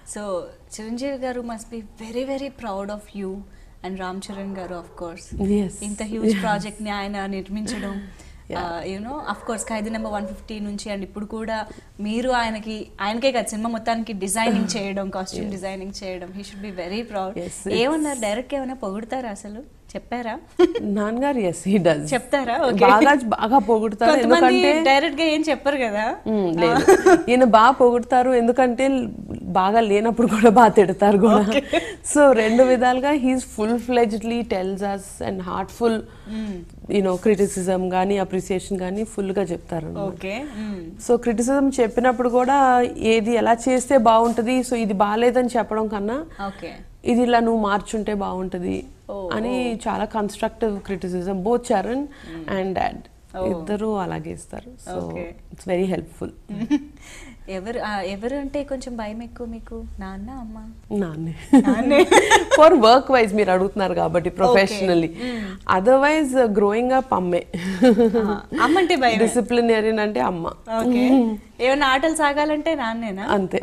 So Chiranjeevi garu must be very very proud of you and Ram Charan garu of course Yes. ఇంత huge Yes. Project ని ఆయన నిర్మించడం Yeah. You know of course Khaidi number one fifty నుంచి and ఇప్పుడు కూడా మీరు ఆయనకి ఆయనకే కదా సినిమా మొత్తానికి డిజైనింగ్ చేయడం కాస్ట్యూమ్ డిజైనింగ్ చేయడం he should be very proud Yes, it's- ఏమన్నారు డైరెక్ట్ ఏమైనా పొగుడతారా అసలు చెప్పారా నాన్నగారు ఎస్ హీ డస్ చెప్తారా ఓకే బాగా బాగా పొగుడుతారు కొంతమంది ఎందుకంటే డైరెక్ట్ గా ఏం చెప్పరు కదా మ్మ్, లేదు ఈయన బాగా పొగుడుతారు ఎందుకంటే బాగా లేనప్పుడు కూడా బాగా తిడతారు కూడా సో రెండు విధాలుగా he's full fledgedly tells us and heartful you know criticism కానీ అప్రిసియేషన్ కానీ ఫుల్గా చెప్తారు ఓకే సో క్రిటిసిజం చెప్పినప్పుడు కూడా ఏది ఎలా చేస్తే బాగుంటుంది సో ఇది బాగాలేదని చెప్పడం కన్నా ఓకే ఇది ఇలా నువ్వు మార్చుంటే బాగుంటుంది Oh, అని చాలా constructive criticism both Charan and dad Oh. ఇద్దరు అలాగే ఇస్తారు so Okay. It's very helpful ఎవరు ఆ, ఎవరు అంటే కొంచెం భయం ఎక్కువ మీకు నాన్న అమ్మ నాన్నే నాన్నే. ఫర్ వర్క్ వైజ్ మీరు అడుగుతున్నారు కాబట్టి ప్రొఫెషనల్లీ అదర్వైజ్ గ్రోయింగ్ అప్ అమ్మే ఆ, అమ్మ అంటే భయం డిసిప్లినరియన్ అంటే అమ్మ ఓకే ఏమైనా ఆటలు సాగాలంటే నాన్నేనా అంతే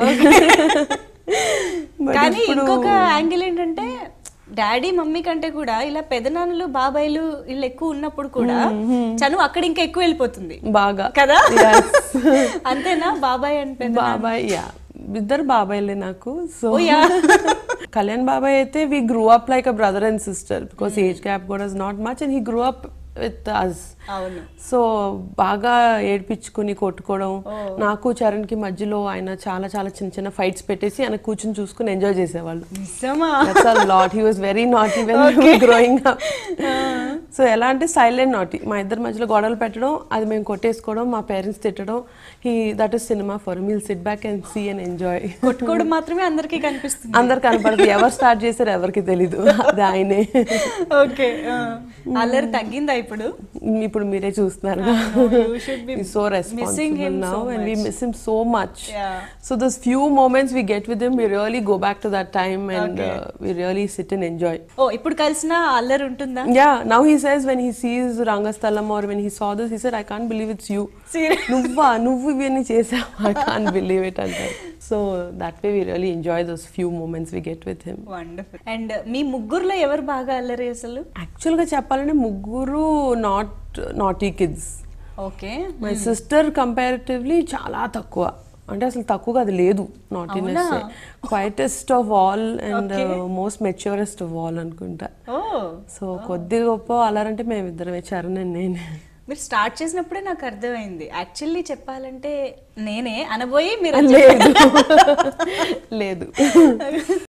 But కానీ ఇప్పుడు- ఇంకొక యాంగిల్ ఏంటంటే డాడీ మమ్మీ కంటే కూడా ఇలా పెదనాన్నలు బాబాయిలు వీళ్ళు ఎక్కువ ఉన్నప్పుడు కూడా చనువు అక్కడ ఇంకా ఎక్కువ వెళ్ళిపోతుంది బాగా కదా Yes. అంతేనా బాబాయ్ అండ్ పెద్ద బాబాయ్ యా ఇద్దరు బాబాయ్లే నాకు సో Oh, yeah. కళ్యాణ్ బాబాయ్ అయితే we grew up like a brother and sister because age gap కూడా is not much and he grew up with us అవును సో బాగా ఏడ్పించుకుని కొట్టుకోవడం నాకు చరణ్ కి మధ్యలో ఆయన చాలా చాలా చిన్న చిన్న ఫైట్స్ పెట్టేసి ఆయన కూర్చుని చూసుకుని ఎంజాయ్ చేసేవాళ్ళు నిజమా that's a lot he was very naughty when growing up so ఎలా అంటే సైలెంట్ నాటీ మా ఇద్దరి మధ్యలో గొడవలు పెట్టడం అది మేము కొట్టేసుకోవడం మా పేరెంట్స్ తిట్టడం he that is cinema for meal sit back and see and enjoy కొట్టుకోవడం మాత్రమే అందరికీ కనిపిస్తుంది అందరు కనపడదు ఎవరు స్టార్ట్ చేశారు ఎవరికి తెలీదు అది ఆయనే ఓకే అల్లరి తగ్గిందా ఇప్పుడు ఇప్పుడు మీరే చూస్తున్నారు you should be so missing him responsible so now and we much. Miss him so much Yeah. So those few moments we get with him we really go back to that time and Okay. We really sit and enjoy oh ఇప్పుడు కలిసిన అల్లరి ఉంటుందా Yeah, now he says when he sees Rangastalam or when he saw this, he said, I can't believe it's you. Serious? నువ్వా నువ్వు ఇవన్నీ చేసావు I can't believe it అంటారు so that way we really enjoy those few moments we get with him wonderful and మీ ముగ్గురులో ఎవరు బాగా అల్లరి అసలు యాక్చువల్గా చెప్పాలంటే ముగ్గురు not naughty kids okay my sister comparatively చాలా తక్కువ అంటే అసలు తక్కువ అది లేదు నాటీనెస్ అవునా? Quietest of all and Okay. Most maturest of all అనుకుంటా ఓ సో కొద్ది గొప్ప అలారంటే మేము ఇద్దరమే చరణ్ and నేనే మీరు స్టార్ట్ చేసినప్పుడే నాకు అర్థమైంది యాక్చువల్లీ చెప్పాలంటే నేనే అనబోయి మీరు లేదు లేదు